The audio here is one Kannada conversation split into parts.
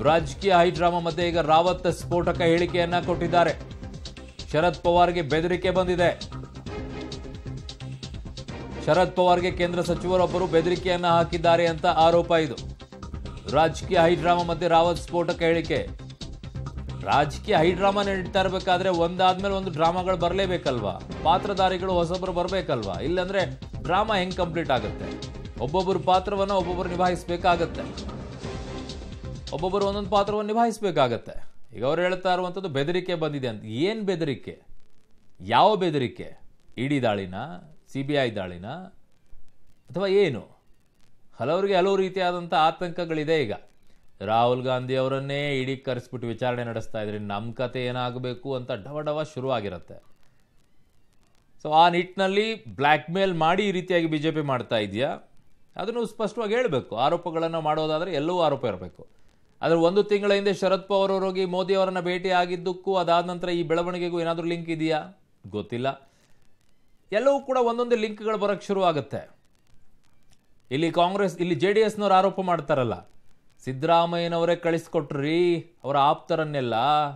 ರಾಜಕೀಯ ಹೈಡ್ರಾಮಾ ಮಧ್ಯೆ ಈಗ ರಾವತ್ ಸ್ಫೋಟಕ ಹೇಳಿಕೆಯನ್ನ ಕೊಟ್ಟಿದ್ದಾರೆ ಶರದ್ ಪವಾರ್ಗೆ ಬೆದರಿಕೆ ಬಂದಿದೆ ಶರದ್ ಪವಾರ್ಗೆ ಕೇಂದ್ರ ಸಚಿವರೊಬ್ಬರು ಬೆದರಿಕೆಯನ್ನ ಹಾಕಿದ್ದಾರೆ ಅಂತ ಆರೋಪ ಇದು ರಾಜಕೀಯ ಹೈಡ್ರಾಮಾ ಮಧ್ಯೆ ರಾವತ್ ಸ್ಫೋಟಕ ಹೇಳಿಕೆ ರಾಜಕೀಯ ಹೈಡ್ರಾಮಾ ನಡೀತಾ ಇರಬೇಕಾದ್ರೆ ಒಂದಾದ್ಮೇಲೆ ಒಂದು ಡ್ರಾಮಾಗಳು ಬರಲೇಬೇಕಲ್ವಾ ಪಾತ್ರಧಾರಿಗಳು ಹೊಸೊಬ್ಬರು ಬರಬೇಕಲ್ವಾ ಇಲ್ಲಾಂದ್ರೆ ಡ್ರಾಮಾ ಹೆಂಗ್ ಕಂಪ್ಲೀಟ್ ಆಗುತ್ತೆ ಒಬ್ಬೊಬ್ಬರ ಪಾತ್ರವನ್ನ ಒಬ್ಬೊಬ್ಬರು ನಿಭಾಯಿಸಬೇಕಾಗತ್ತೆ ಒಬ್ಬೊಬ್ಬರು ಒಂದೊಂದು ಪಾತ್ರವನ್ನು ನಿಭಾಯಿಸಬೇಕಾಗತ್ತೆ ಈಗ ಅವ್ರು ಹೇಳ್ತಾ ಇರುವಂಥದ್ದು ಬೆದರಿಕೆ ಬಂದಿದೆ ಅಂತ ಏನು ಬೆದರಿಕೆ ಯಾವ ಬೆದರಿಕೆ ಇಡಿ ದಾಳಿನ ಸಿ ಬಿ ಐ ದಾಳಿನ ಅಥವಾ ಏನು ಹಲವರಿಗೆ ಹಲವು ರೀತಿಯಾದಂಥ ಆತಂಕಗಳಿದೆ ಈಗ ರಾಹುಲ್ ಗಾಂಧಿ ಅವರನ್ನೇ ಇಡೀ ಕರೆಸ್ಬಿಟ್ಟು ವಿಚಾರಣೆ ನಡೆಸ್ತಾ ಇದ್ರಿ ನಮ್ಮ ಕತೆ ಏನಾಗಬೇಕು ಅಂತ ಡವ ಡವ ಶುರು ಆಗಿರುತ್ತೆ ಸೊ ಆ ನಿಟ್ಟಿನಲ್ಲಿ ಬ್ಲ್ಯಾಕ್ ಮೇಲ್ ಮಾಡಿ ಈ ರೀತಿಯಾಗಿ ಬಿ ಜೆ ಪಿ ಮಾಡ್ತಾ ಇದೆಯಾ ಅದನ್ನು ಸ್ಪಷ್ಟವಾಗಿ ಹೇಳಬೇಕು ಆರೋಪಗಳನ್ನು ಮಾಡೋದಾದರೆ ಎಲ್ಲವೂ ಆರೋಪ ಇರಬೇಕು ಆದರೆ ಒಂದು ತಿಂಗಳ ಹಿಂದೆ ಶರದ್ ಪವಾರ್ ಅವರು ಹೋಗಿ ಮೋದಿ ಅವರನ್ನ ಭೇಟಿ ಆಗಿದ್ದಕ್ಕೂ ಅದಾದ ನಂತರ ಈ ಬೆಳವಣಿಗೆಗೂ ಏನಾದರೂ ಲಿಂಕ್ ಇದೆಯಾ ಗೊತ್ತಿಲ್ಲ ಎಲ್ಲವೂ ಕೂಡ ಒಂದೊಂದೇ ಲಿಂಕ್ಗಳು ಬರೋಕ್ಕೆ ಶುರು ಆಗುತ್ತೆ ಇಲ್ಲಿ ಕಾಂಗ್ರೆಸ್ ಇಲ್ಲಿ ಜೆ ಡಿ ಎಸ್ನವ್ರು ಆರೋಪ ಮಾಡ್ತಾರಲ್ಲ ಸಿದ್ದರಾಮಯ್ಯನವರೇ ಕಳಿಸ್ಕೊಟ್ರಿ ಅವರ ಆಪ್ತರನ್ನೆಲ್ಲ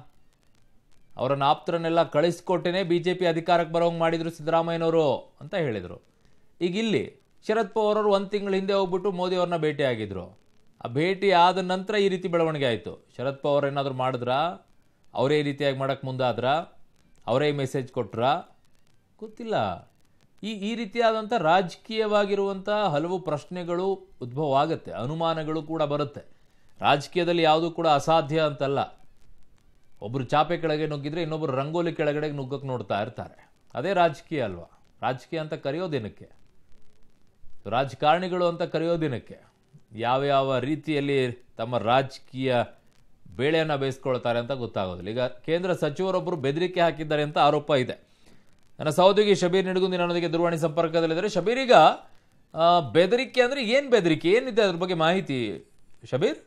ಅವರನ್ನ ಆಪ್ತರನ್ನೆಲ್ಲ ಕಳಿಸ್ಕೊಟ್ಟೇನೆ ಬಿ ಜೆ ಪಿ ಅಧಿಕಾರಕ್ಕೆ ಬರೋಂಗೆ ಮಾಡಿದ್ರು ಸಿದ್ದರಾಮಯ್ಯನವರು ಅಂತ ಹೇಳಿದರು ಈಗ ಇಲ್ಲಿ ಶರದ್ ಪವಾರ್ ಅವರು ಒಂದು ತಿಂಗಳ ಹಿಂದೆ ಹೋಗ್ಬಿಟ್ಟು ಮೋದಿ ಅವ್ರನ್ನ ಭೇಟಿ ಆಗಿದ್ರು ಆ ಭೇಟಿ ಆದ ನಂತರ ಈ ರೀತಿ ಬೆಳವಣಿಗೆ ಆಯಿತು ಶರದ್ ಪವಾರ್ ಏನಾದರೂ ಮಾಡಿದ್ರಾ ಅವರೇ ಈ ರೀತಿಯಾಗಿ ಮಾಡೋಕ್ಕೆ ಮುಂದಾದ್ರಾ ಅವರೇ ಮೆಸೇಜ್ ಕೊಟ್ರಾ ಗೊತ್ತಿಲ್ಲ ಈ ಈ ರೀತಿಯಾದಂಥ ರಾಜಕೀಯವಾಗಿರುವಂಥ ಹಲವು ಪ್ರಶ್ನೆಗಳು ಉದ್ಭವ ಆಗುತ್ತೆ ಅನುಮಾನಗಳು ಕೂಡ ಬರುತ್ತೆ ರಾಜಕೀಯದಲ್ಲಿ ಯಾವುದೂ ಕೂಡ ಅಸಾಧ್ಯ ಅಂತಲ್ಲ ಒಬ್ಬರು ಚಾಪೆ ಕೆಳಗೆ ನುಗ್ಗಿದ್ರೆ ಇನ್ನೊಬ್ಬರು ರಂಗೋಲಿ ಕೆಳಗಡೆ ನುಗ್ಗಕ್ಕೆ ನೋಡ್ತಾ ಇರ್ತಾರೆ ಅದೇ ರಾಜಕೀಯ ಅಲ್ವಾ ರಾಜಕೀಯ ಅಂತ ಕರೆಯೋದಿನಕ್ಕೆ ರಾಜಕಾರಣಿಗಳು ಅಂತ ಕರೆಯೋದಿನಕ್ಕೆ ಯಾವ್ಯಾವ ರೀತಿಯಲ್ಲಿ ತಮ್ಮ ರಾಜಕೀಯ ಬೇಳೆಯನ್ನು ಬೇಯಿಸ್ಕೊಳ್ತಾರೆ ಅಂತ ಗೊತ್ತಾಗೋದಿಲ್ಲ ಈಗ ಕೇಂದ್ರ ಸಚಿವರೊಬ್ಬರು ಬೆದರಿಕೆ ಹಾಕಿದ್ದಾರೆ ಅಂತ ಆರೋಪ ಇದೆ ನನ್ನ ಸಹೋದ್ಯೋಗಿ ಶಬೀರ್ ನಿಡಗುಂದಿ ನನ್ನೊಂದಿಗೆ ದೂರವಾಣಿ ಸಂಪರ್ಕದಲ್ಲಿದ್ದಾರೆ ಶಬೀರ್ ಈಗ ಆ, ಬೆದರಿಕೆ ಅಂದ್ರೆ ಏನ್ ಬೆದರಿಕೆ ಏನಿದೆ ಅದ್ರ ಬಗ್ಗೆ ಮಾಹಿತಿ ಶಬೀರ್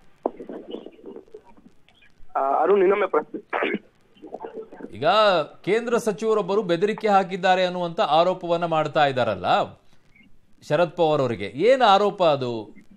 ಆ, ಅರುಣ್ ಇನ್ನೊಮ್ಮೆ ಪ್ರಶ್ನೆ ಈಗ ಕೇಂದ್ರ ಸಚಿವರೊಬ್ಬರು ಬೆದರಿಕೆ ಹಾಕಿದ್ದಾರೆ ಅನ್ನುವಂತ ಆರೋಪವನ್ನ ಮಾಡ್ತಾ ಇದ್ದಾರಲ್ಲ ಶರದ್ ಪವಾರ್ ಅವರಿಗೆ ಏನು ಆರೋಪ ಅದು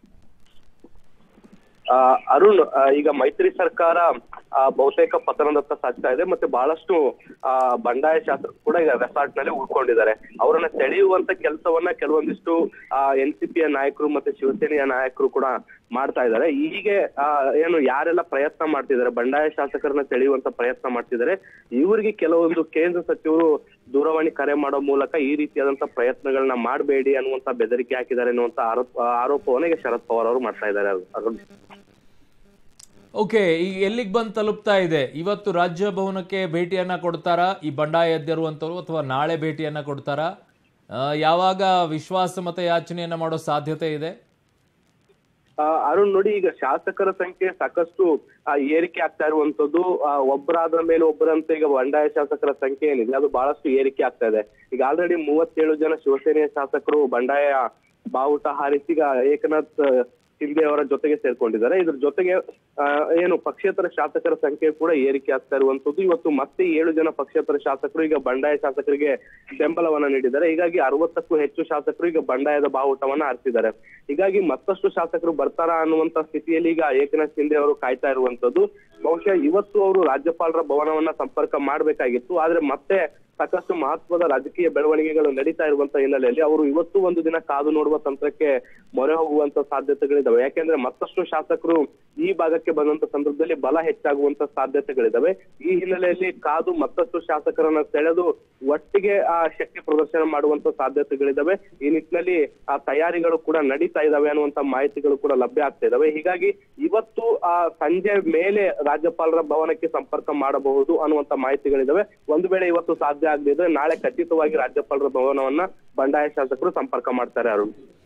ಆ, ಅರುಣ್ ಆ, ಈಗ ಮೈತ್ರಿ ಸರ್ಕಾರ ಆ, ಬಹುತೇಕ ಪತನದತ್ತ ಸಾಗ್ತಾ ಇದೆ ಮತ್ತೆ ಬಹಳಷ್ಟು ಆ, ಬಂಡಾಯ ಶಾಸಕರು ಕೂಡ ಈಗ ರೆಸಾರ್ಟ್ ನಲ್ಲಿ ಉಳ್ಕೊಂಡಿದ್ದಾರೆ ಅವರನ್ನ ಸೆಳೆಯುವಂತ ಕೆಲಸವನ್ನ ಕೆಲವೊಂದಿಷ್ಟು ಎನ್ ಸಿ ಪಿಯ ನಾಯಕರು ಮತ್ತೆ ಶಿವಸೇನೆಯ ನಾಯಕರು ಕೂಡ ಮಾಡ್ತಾ ಇದ್ದಾರೆ ಹೀಗೆ ಆ, ಏನು ಯಾರೆಲ್ಲ ಪ್ರಯತ್ನ ಮಾಡ್ತಿದ್ದಾರೆ ಬಂಡಾಯ ಶಾಸಕರನ್ನ ಸೆಳೆಯುವಂತ ಪ್ರಯತ್ನ ಮಾಡ್ತಿದ್ದಾರೆ ಇವರಿಗೆ ಕೆಲವೊಂದು ಕೇಂದ್ರ ಸಚಿವರು ದೂರವಾಣಿ ಕರೆ ಮಾಡೋ ಮೂಲಕ ಈ ರೀತಿಯಾದಂತ ಪ್ರಯತ್ನಗಳನ್ನ ಮಾಡಬೇಡಿ ಅನ್ನುವಂತ ಬೆದರಿಕೆ ಹಾಕಿದ್ದಾರೆ ಅನ್ನುವಂತ ಆರೋಪ ಆರೋಪವನ್ನ ಈಗ ಶರದ್ ಪವಾರ್ ಅವರು ಮಾಡ್ತಾ ಇದ್ದಾರೆ ಅರುಣ್ ಓಕೆ ಈಗ ಎಲ್ಲಿಗೆ ಬಂದು ತಲುಪ್ತಾ ಇದೆ ಇವತ್ತು ರಾಜ್ಯ ಭವನಕ್ಕೆ ಭೇಟಿಯನ್ನ ಕೊಡ್ತಾರಾ ಈ ಬಂಡಾಯ ಎದ್ದಿರುವಂಥವ್ರು ಅಥವಾ ನಾಳೆ ಭೇಟಿಯನ್ನ ಕೊಡ್ತಾರಾ ಆ, ಯಾವಾಗ ವಿಶ್ವಾಸ ಮತ ಯಾಚನೆಯನ್ನ ಮಾಡೋ ಸಾಧ್ಯತೆ ಇದೆ ಆ, ಅರುಣ್ ನೋಡಿ ಈಗ ಶಾಸಕರ ಸಂಖ್ಯೆ ಸಾಕಷ್ಟು ಆ, ಏರಿಕೆ ಆಗ್ತಾ ಇರುವಂತದ್ದು ಆ, ಒಬ್ಬರಾದ ಮೇಲೆ ಒಬ್ಬರಂತೆ ಈಗ ಬಂಡಾಯ ಶಾಸಕರ ಸಂಖ್ಯೆ ಏನಿದೆ ಅದು ಬಹಳಷ್ಟು ಏರಿಕೆ ಆಗ್ತಾ ಇದೆ ಈಗ ಆಲ್ರೆಡಿ ಮೂವತ್ತೇಳು ಜನ ಶಿವಸೇನೆಯ ಶಾಸಕರು ಬಂಡಾಯ ಬಾವುಟ ಹಾರಿಸಿ ಈಗ ಏಕನಾಥ್ ಶಿಂದೆ ಅವರ ಜೊತೆಗೆ ಸೇರ್ಕೊಂಡಿದ್ದಾರೆ ಇದ್ರ ಜೊತೆಗೆ ಆ, ಏನು ಪಕ್ಷೇತರ ಶಾಸಕರ ಸಂಖ್ಯೆ ಕೂಡ ಏರಿಕೆ ಆಗ್ತಾ ಇರುವಂತದ್ದು ಇವತ್ತು ಮತ್ತೆ ಏಳು ಜನ ಪಕ್ಷೇತರ ಶಾಸಕರು ಈಗ ಬಂಡಾಯ ಶಾಸಕರಿಗೆ ಬೆಂಬಲವನ್ನ ನೀಡಿದ್ದಾರೆ ಹೀಗಾಗಿ ಅರವತ್ತಕ್ಕೂ ಹೆಚ್ಚು ಶಾಸಕರು ಈಗ ಬಂಡಾಯದ ಬಾವುಟವನ್ನ ಹಾರಿಸಿದ್ದಾರೆ ಹೀಗಾಗಿ ಮತ್ತಷ್ಟು ಶಾಸಕರು ಬರ್ತಾರಾ ಅನ್ನುವಂತ ಸ್ಥಿತಿಯಲ್ಲಿ ಈಗ ಏಕನಾಥ್ ಶಿಂದೆ ಅವರು ಕಾಯ್ತಾ ಇರುವಂತದ್ದು ಬಹುಶಃ ಇವತ್ತು ಅವರು ರಾಜ್ಯಪಾಲರ ಭವನವನ್ನ ಸಂಪರ್ಕ ಮಾಡ್ಬೇಕಾಗಿತ್ತು ಆದ್ರೆ ಮತ್ತೆ ಸಾಕಷ್ಟು ಮಹತ್ವದ ರಾಜಕೀಯ ಬೆಳವಣಿಗೆಗಳು ನಡೀತಾ ಇರುವಂತ ಹಿನ್ನೆಲೆಯಲ್ಲಿ ಅವರು ಇವತ್ತು ಒಂದು ದಿನ ಕಾದು ನೋಡುವ ತಂತ್ರಕ್ಕೆ ಮೊರೆ ಹೋಗುವಂತ ಸಾಧ್ಯತೆಗಳಿದಾವೆ ಯಾಕೆಂದ್ರೆ ಮತ್ತಷ್ಟು ಶಾಸಕರು ಈ ಭಾಗಕ್ಕೆ ಬಂದಂತ ಸಂದರ್ಭದಲ್ಲಿ ಬಲ ಹೆಚ್ಚಾಗುವಂತ ಸಾಧ್ಯತೆಗಳಿದಾವೆ ಈ ಹಿನ್ನೆಲೆಯಲ್ಲಿ ಕಾದು ಮತ್ತಷ್ಟು ಶಾಸಕರನ್ನ ಸೆಳೆದು ಒಟ್ಟಿಗೆ ಆ ಶಕ್ತಿ ಪ್ರದರ್ಶನ ಮಾಡುವಂತ ಸಾಧ್ಯತೆಗಳಿದಾವೆ ಈ ನಿಟ್ಟಿನಲ್ಲಿ ಆ ತಯಾರಿಗಳು ಕೂಡ ನಡೀತಾ ಇದಾವೆ ಅನ್ನುವಂತ ಮಾಹಿತಿಗಳು ಕೂಡ ಲಭ್ಯ ಆಗ್ತಾ ಇದಾವೆ ಹೀಗಾಗಿ ಇವತ್ತು ಆ ಸಂಜೆ ಮೇಲೆ ರಾಜ್ಯಪಾಲರ ಭವನಕ್ಕೆ ಸಂಪರ್ಕ ಮಾಡಬಹುದು ಅನ್ನುವಂತ ಮಾಹಿತಿಗಳಿದಾವೆ ಒಂದು ವೇಳೆ ಇವತ್ತು ಸಾಧ್ಯ ಆಗದಿದ್ರೆ ನಾಳೆ ಖಚಿತವಾಗಿ ರಾಜ್ಯಪಾಲರ ಭವನವನ್ನ ಬಂಡಾಯ ಶಾಸಕರು ಸಂಪರ್ಕ ಮಾಡ್ತಾರೆ ಅರುಣ್